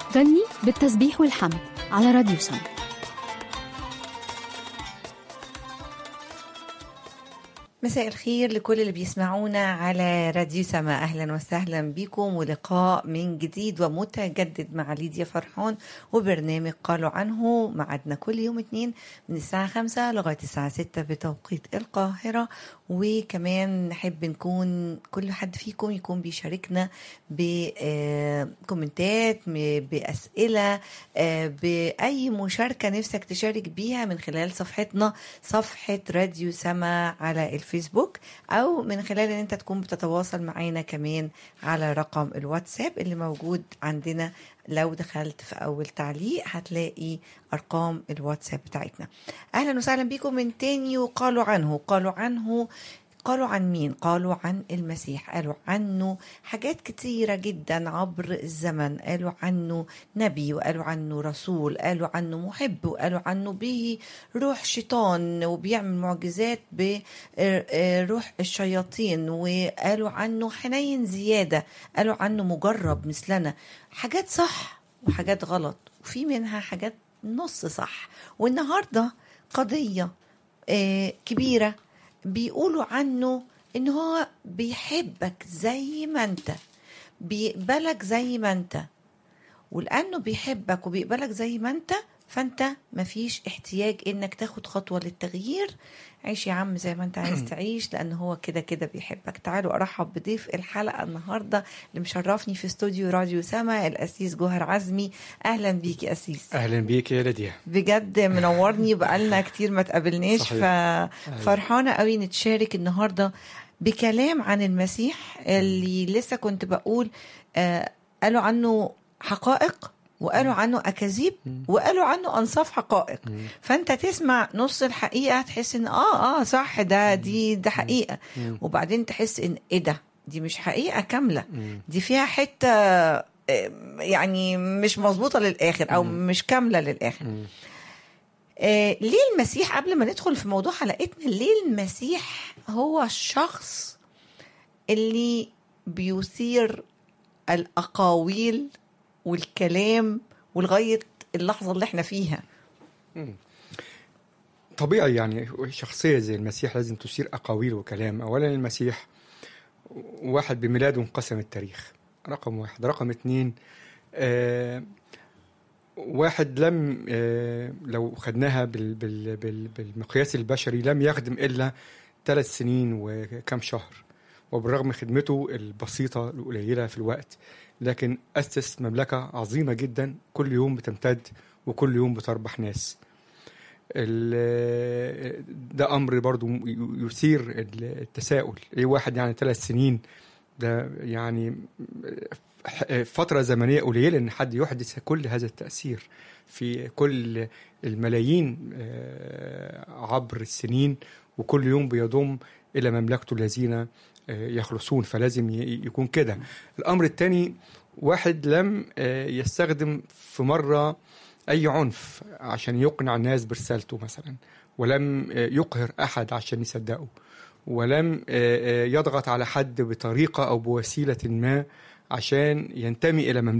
غني بالتسبيح والحمد على راديو سم مساء الخير لكل اللي بيسمعونا على راديو سما اهلا وسهلا بكم ولقاء من جديد ومتجدد مع ليديا فرحان وبرنامج قالوا عنه معدنا كل يوم اتنين من الساعة خمسة لغاية الساعة ستة بتوقيت القاهرة وكمان نحب نكون كل حد فيكم يكون بيشاركنا بكومنتات بأسئلة آه، بأي مشاركة نفسك تشارك بيها من خلال صفحتنا صفحة راديو سما على الفيسبوك أو من خلال أن أنت تكون بتتواصل معانا كمان على رقم الواتساب اللي موجود عندنا لو دخلت في أول تعليق هتلاقي أرقام الواتساب بتاعتنا أهلا وسهلا بكم من تاني وقالوا عنه قالوا عنه قالوا عن مين؟ قالوا عن المسيح قالوا عنه حاجات كتيرة جدا عبر الزمن قالوا عنه نبي وقالوا عنه رسول قالوا عنه محب وقالوا عنه به روح شيطان وبيعمل معجزات بروح الشياطين وقالوا عنه حنين زيادة قالوا عنه مجرب مثلنا حاجات صح وحاجات غلط وفي منها حاجات نص صح والنهاردة قضية آه، كبيرة بيقولوا عنه ان هو بيحبك زي ما انت بيقبلك زي ما انت ولانه بيحبك وبيقبلك زي ما انت فانت مفيش احتياج انك تاخد خطوه للتغيير عيش يا عم زي ما انت عايز تعيش لان هو كده كده بيحبك تعالوا ارحب بضيف الحلقه النهارده اللي مشرفني في استوديو راديو سما الاسيس جوهر عزمي اهلا بيك يا اسيس اهلا بيك يا ليديا بجد منورني بقالنا كتير ما تقابلناش صحيح. ففرحانه قوي نتشارك النهارده بكلام عن المسيح اللي لسه كنت بقول آه قالوا عنه حقائق وقالوا عنه اكاذيب وقالوا عنه انصاف حقائق فانت تسمع نص الحقيقه تحس ان اه اه صح ده دي ده حقيقه وبعدين تحس ان ايه ده دي مش حقيقه كامله دي فيها حته آه، يعني مش مظبوطه للاخر او مش كامله للاخر آه ليه المسيح قبل ما ندخل في موضوع حلقتنا ليه المسيح هو الشخص اللي بيثير الاقاويل والكلام ولغايه اللحظه اللي احنا فيها طبيعي يعني شخصية زي المسيح لازم تثير أقاويل وكلام أولا المسيح واحد بميلاده انقسم التاريخ رقم واحد رقم اتنين آه واحد لم آه لو خدناها بال بال بال بالمقياس البشري لم يخدم إلا ثلاث سنين وكم شهر وبالرغم من خدمته البسيطة القليلة في الوقت لكن أسس مملكة عظيمة جدا كل يوم بتمتد وكل يوم بتربح ناس ال- ده امر برضو يثير التساؤل ايه واحد يعني ثلاث سنين ده يعني فترة زمنية قليلة ان حد يحدث كل هذا التأثير في كل الملايين آه، عبر السنين وكل يوم بيضم الى مملكته الذين آه، يخلصون فلازم ي- يكون كده الامر الثاني واحد لم آه، يستخدم في مرة اي عنف عشان يقنع الناس برسالته مثلا ولم آه، يقهر احد عشان يصدقه ولم آه، آه، يضغط على حد بطريقه او بوسيله ما عشان ينتمي الى مملكه